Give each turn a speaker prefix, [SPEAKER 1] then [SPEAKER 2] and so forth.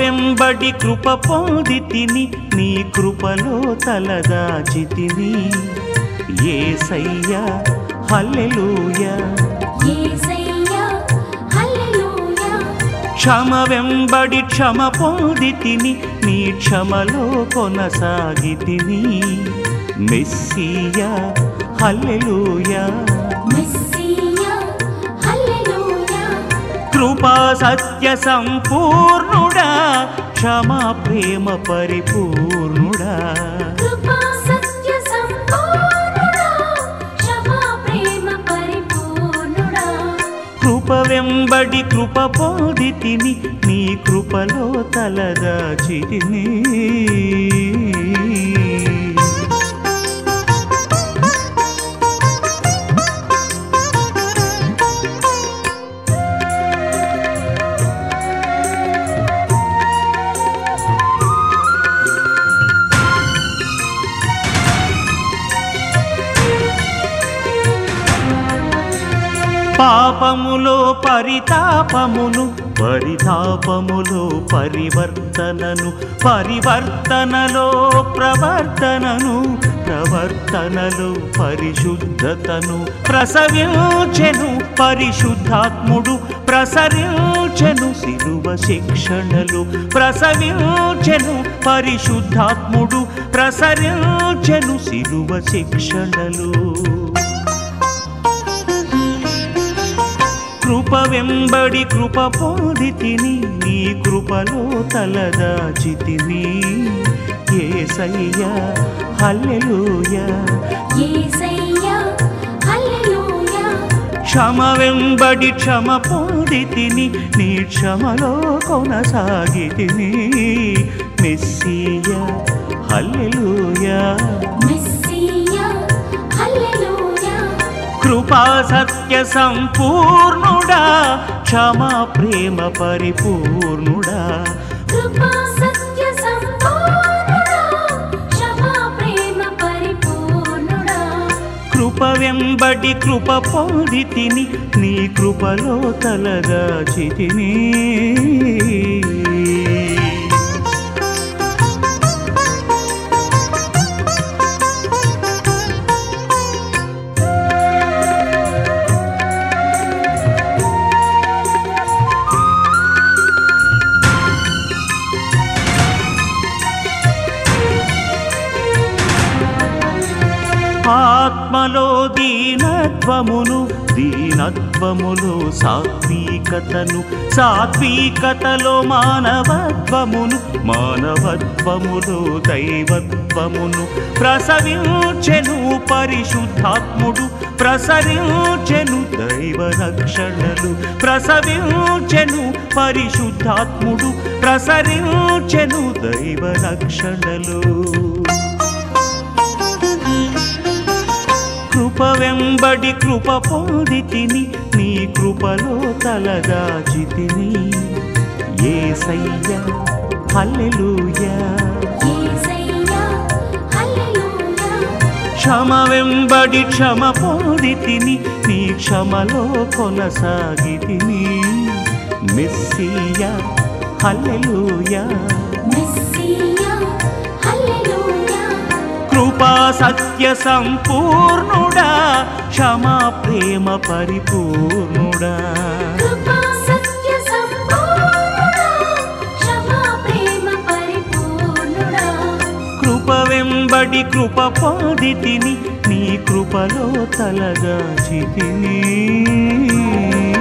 [SPEAKER 1] వెంబడి కృప పొందితిని నీ కృపలో తలదాచితిని ఏసయ్యా హల్లెలూయా
[SPEAKER 2] యేసయ్యా హల్లెలూయా
[SPEAKER 1] క్షమ వెంబడి క్షమ పొందితిని నీ క్షమలో కొనసాగితిని మెస్సియా హల్లెలూయా
[SPEAKER 2] మెస్సియా హల్లెలూయా
[SPEAKER 1] కృపా సత్య సంపూర్ణుడా క్షమా ప్రేమ పరిపూర్ణుడా
[SPEAKER 2] కృపా సత్య సంపూర్ణుడా క్షమా ప్రేమ పరిపూర్ణుడా
[SPEAKER 1] కృప వెంబడి కృప పొందితిని నీ కృపలో తలదాచితిని పాపములో పరితాపమును పరితాపములో పరివర్తనను పరివర్తనలో ప్రవర్తనను ప్రవర్తనలో పరిశుద్ధతను ప్రసవించెను పరిశుద్ధాత్ముడు ప్రసరించెను శిలువ శిక్షణలు ప్రసవించెను పరిశుద్ధాత్ముడు ప్రసరించెను శిలువ శిక్షణలు కృప వెంబడి కృప పొందితిని నీ కృపలో తలదాచితిని ఏసయ్యా హల్లెలూయా
[SPEAKER 2] యేసయ్యా హల్లెలూయా
[SPEAKER 1] క్షమ వెంబడి క్షమ పొందితిని నీ క్షమలో కొనసాగితిని మెస్సియా హల్లెలూయా
[SPEAKER 2] మెస్సియా హల్లెలూయా
[SPEAKER 1] కృపా సత్య సంపూర్ణుడా క్షమా ప్రేమ పరిపూర్ణుడా
[SPEAKER 2] కృపా సత్య సంపూర్ణుడా క్షమా ప్రేమ పరిపూర్ణుడా
[SPEAKER 1] కృప వెంబడి కృప పొందితిని నీ కృపలో తలదాచితిని ఆత్మలో దీనత్వమును దీనత్వములో సాత్వికతను సాత్వికతలో మానవత్వమును మానవత్వములో దైవత్వమును ప్రసవించెను పరిశుద్ధాత్ముడు ప్రసరించెను దైవ రక్షణలు ప్రసవించెను పరిశుద్ధాత్ముడు ప్రసరించెను దైవ రక్షణలు కృప వెంబడి కృప పొందితిని నీ కృపలో తలదాచితిని ఏసయ్యా హల్లెలూయా
[SPEAKER 2] యేసయ్యా హల్లెలూయా
[SPEAKER 1] క్షమ వెంబడి క్షమ పొందితిని నీ క్షమలో కొనసాగితిని మెస్సియా హల్లెలూయా
[SPEAKER 2] మెస్సియా హల్లెలూయా
[SPEAKER 1] కృపా సత్య సంపూర్ణుడా క్షమా ప్రేమ పరిపూర్ణుడా
[SPEAKER 2] కృపా సత్య సంపూర్ణుడా క్షమా ప్రేమ పరిపూర్ణుడా
[SPEAKER 1] కృప వెంబడి కృప పొందితిని నీ కృపలో తలదాచితిని